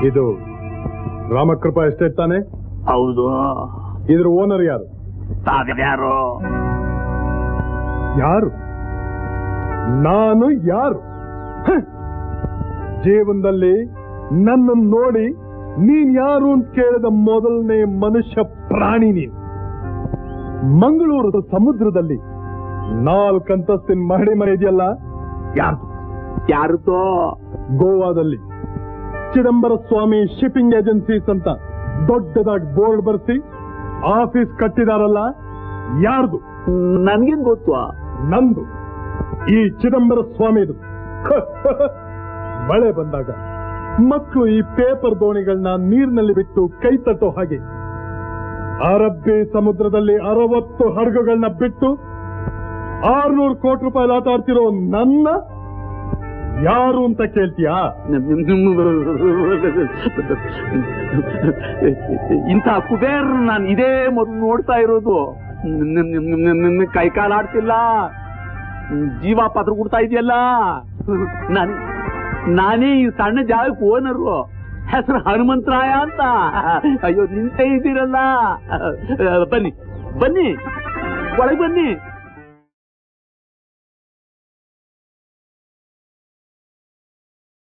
ಇದು ರಾಮಕೃಪಾ ಎಸ್ಟೇಟ್ ತಾನೆ ಹೌದು ಇದ್ರ ಓನರ್ ಯಾರು ತಾವ್ಯಾರು ಯಾರು ನಾನು ಯಾರು ಹ! ಜೀವನದಲ್ಲಿ ನನ್ನನ್ನು ನೋಡಿ ನೀನ್ ಯಾರು ಅಂತ ಕೇಳಿದ ಮೊದಲನೇ ಮನುಷ್ಯ ಪ್ರಾಣಿ ನೀನು ಮಂಗಳೂರು ಸಮುದ್ರದಲ್ಲಿ ನಾಲ್ಕಂತಸ್ತಿನ ಮಹಡಿ ಮನೆ ಇದೆಯಲ್ಲ ಯಾರ್ದು ಯಾರುತ್ತೋ ಗೋವಾದಲ್ಲಿ ಚಿದಂಬರ ಸ್ವಾಮಿ ಶಿಪ್ಪಿಂಗ್ ಏಜೆನ್ಸೀಸ್ ಅಂತ ದೊಡ್ಡದಾಗಿ ಬೋರ್ಡ್ ಬರ್ಸಿ ಆಫೀಸ್ ಕಟ್ಟಿದಾರಲ್ಲ ಯಾರ್ದು ನನ್ಗೇನ್ ಗೊತ್ತು ನಂದು ಈ ಚಿದಂಬರ ಸ್ವಾಮಿದು ಮಳೆ ಬಂದಾಗ ಮಕ್ಕಳು ಈ ಪೇಪರ್ ದೋಣಿಗಳನ್ನ ನೀರಿನಲ್ಲಿ ಬಿಟ್ಟು ಕೈ ತಟ್ಟೋ ಹಾಗೆ ಅರಬ್ಬಿ ಸಮುದ್ರದಲ್ಲಿ ಅರವತ್ತು ಹಡಗುಗಳನ್ನ ಬಿಟ್ಟು ಆರ್ನೂರು ಕೋಟಿ ರೂಪಾಯಿ ಆಟ ಆಡ್ತಿರೋ ನನ್ನ ಯಾರು ಅಂತ ಕೇಳ್ತೀಯಾ ಇಂಥ ಕುಬೇರ್ ನಾನು ಇದೇ ಮೊದಲು ನೋಡ್ತಾ ಇರೋದು ಕೈ ಕಾಲಾಡ್ತಿಲ್ಲ ಜೀವ ಪತ್ರ ಕೊಡ್ತಾ ಇದೆಯಲ್ಲ ನಾನೇ ನಾನೇ ಈ ಸಣ್ಣ ಜಾಗಕ್ಕೆ ಓನರು ಹೆಸರು ಹನುಮಂತರಾಯ ಅಂತ ಅಯ್ಯೋ ನಿಂತೇ ಇದ್ದೀರಲ್ಲ ಬನ್ನಿ ಬನ್ನಿ ಒಳಗೆ ಬನ್ನಿ